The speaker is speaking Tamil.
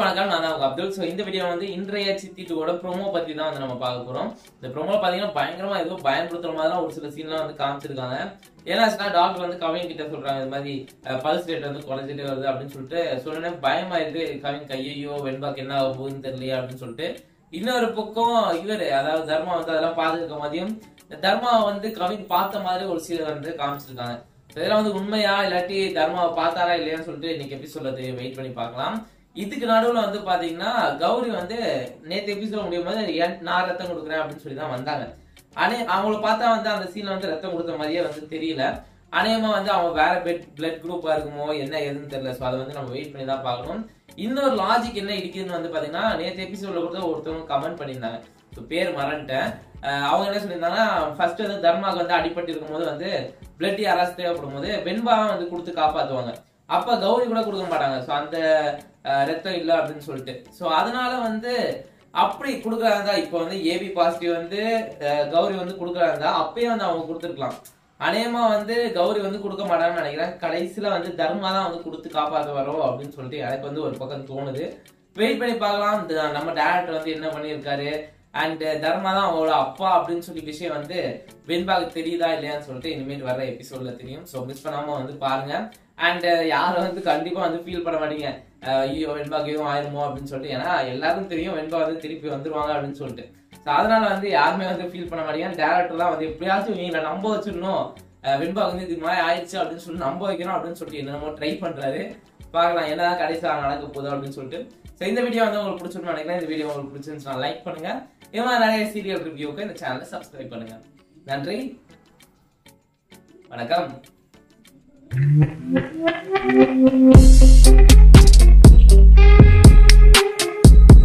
வணக்கம் நான் தான் உங்க அப்துல் ஸோ இந்த வீடியோ வந்து இன்றைய சித்தி டூவோட ப்ரோமோ பத்தி தான் வந்து நம்ம பார்க்க போறோம் இந்த ப்ரோமோ பாத்தீங்கன்னா பயங்கரமா ஏதோ பயன்படுத்துற மாதிரி ஒரு சில சீன்லாம் வந்து காமிச்சிருக்காங்க ஏன்னாச்சுன்னா டாக்டர் வந்து கவின் கிட்ட சொல்றாங்க இந்த மாதிரி பல்ஸ் ரேட் வந்து குறைஞ்சிட்டே வருது அப்படின்னு சொல்லிட்டு சொன்னே பயமாயிருக்கு கவின் கையையோ வெண்பாக்கு என்ன ஆக போகுதுன்னு தெரியலையே அப்படின்னு சொல்லிட்டு இன்னொரு பக்கம் இவர் அதாவது தர்மா வந்து அதெல்லாம் பாத்துருக்க மாதிரியும் தர்மா வந்து கவின் பார்த்த மாதிரி ஒரு சீன் வந்து காமிச்சிருக்காங்க இதெல்லாம் வந்து உண்மையா இல்லாட்டி தர்மாவை பார்த்தாரா இல்லையான்னு சொல்லிட்டு இன்னைக்கு எபிசோட்ல வெயிட் பண்ணி பார்க்கலாம் இதுக்கு நடுவுல வந்து பாத்தீங்கன்னா கௌரி வந்து நேத்து எபிசோட் முடியும் போது "என்- நான் ரத்தம் கொடுக்குறேன் அப்படின்னு சொல்லி தான் வந்தாங்க ஆனே அவங்கள பார்த்தா வந்து அந்த சீன்ல வந்து ரத்தம் கொடுத்த மாதிரியே வந்து தெரியல அநேகமா வந்து அவங்க வேற பெட் பிளட் குரூப்பா இருக்குமோ என்ன ஏதுன்னு தெரியல ஸோ அதை வந்து நம்ம வெயிட் பண்ணி தான் பார்க்கணும் இன்னொரு லாஜிக் என்ன இருக்குதுன்னு வந்து பாத்தீங்கன்னா நேற்று எபிசோட்ல கூட ஒருத்தவங்க கமெண்ட் பண்ணியிருந்தாங்க இப்போ பேர் மறந்துட்டேன் அஹ் அவங்க என்ன சொல்லியிருந்தாங்கன்னா ஃபர்ஸ்ட் வந்து தர்மாக்கு வந்து அடிபட்டு இருக்கும்போது வந்து பிளட் யாராச்சும் தேவைப்படும் போது வெண்பாவை வந்து கொடுத்து காப்பாத்துவாங்க அப்ப கௌரி கூட கொடுக்க மாட்டாங்க ஸோ அந்த அஹ், ரத்தம் இல்லை அப்படின்னு சொல்லிட்டு ஸோ அதனால வந்து அப்படி கொடுக்குறாங்க இப்போ வந்து ஏபி பாசிட்டிவ் வந்து அஹ், கௌரி வந்து கொடுக்குறாங்க அப்பயே வந்து அவங்க கொடுத்துருக்கலாம் அநேகமா வந்து கௌரி வந்து கொடுக்க மாட்டாங்கன்னு நினைக்கிறேன் கடைசியில வந்து தர்மா தான் வந்து கொடுத்து காப்பாற்ற வரோம் அப்படின்னு சொல்லிட்டு எனக்கு வந்து ஒரு பக்கம் தோணுது வெயிட் பண்ணி பார்க்கலாம் இந்த நம்ம டேரக்டர் வந்து என்ன பண்ணியிருக்காரு அண்ட் தர்மா தான் அவங்களோட அப்பா அப்படின்னு சொல்லி விஷயம் வந்து வெண்பாக்கு தெரியுதா இல்லையான்னு சொல்லிட்டு இனிமேல் வர எபிசோட்ல தெரியும் ஸோ மிஸ் பண்ணாம வந்து பாருங்க அண்ட் யாரும் வந்து கண்டிப்பா வந்து ஃபீல் பண்ண மாட்டீங்க அஹ் ஐயோ வெண்பாக்கு எதுவும் ஆயிருமோ அப்படின்னு சொல்லிட்டு ஏன்னா எல்லாருக்கும் தெரியும் வெண்பா வந்து திருப்பி வந்துருவாங்க அப்படின்னு சொல்லிட்டு ஸோ அதனால வந்து யாருமே வந்து ஃபீல் பண்ண மாட்டீங்க டேரக்டர் தான் வந்து எப்படியாச்சும் இவங்களை நம்ப வச்சிடணும் அஹ் வெண்பா வந்து இது மாதிரி ஆயிடுச்சு அப்படின்னு சொல்லி நம்ப வைக்கணும் அப்படின்னு சொல்லிட்டு என்னமோ ட்ரை பண்றாரு பார்க்கலாம் என்னதான் கடைசியாக நடக்க போகுது அப்படின்னு சொல்லிட்டு ஸோ இந்த வீடியோ வந்து உங்களுக்கு பிடிச்சிருன்னு நினைக்கிறேன் இந்த வீடியோ உங்களுக்கு பிடிச்சிருந்துச்சுன்னா லைக் பண்ணுங்க இது மாதிரி நிறைய சீரியல் ரிவ்யூக்கு இந்த சேனலை சப்ஸ்கிரைப் பண்ணுங்க நன்றி வணக்கம்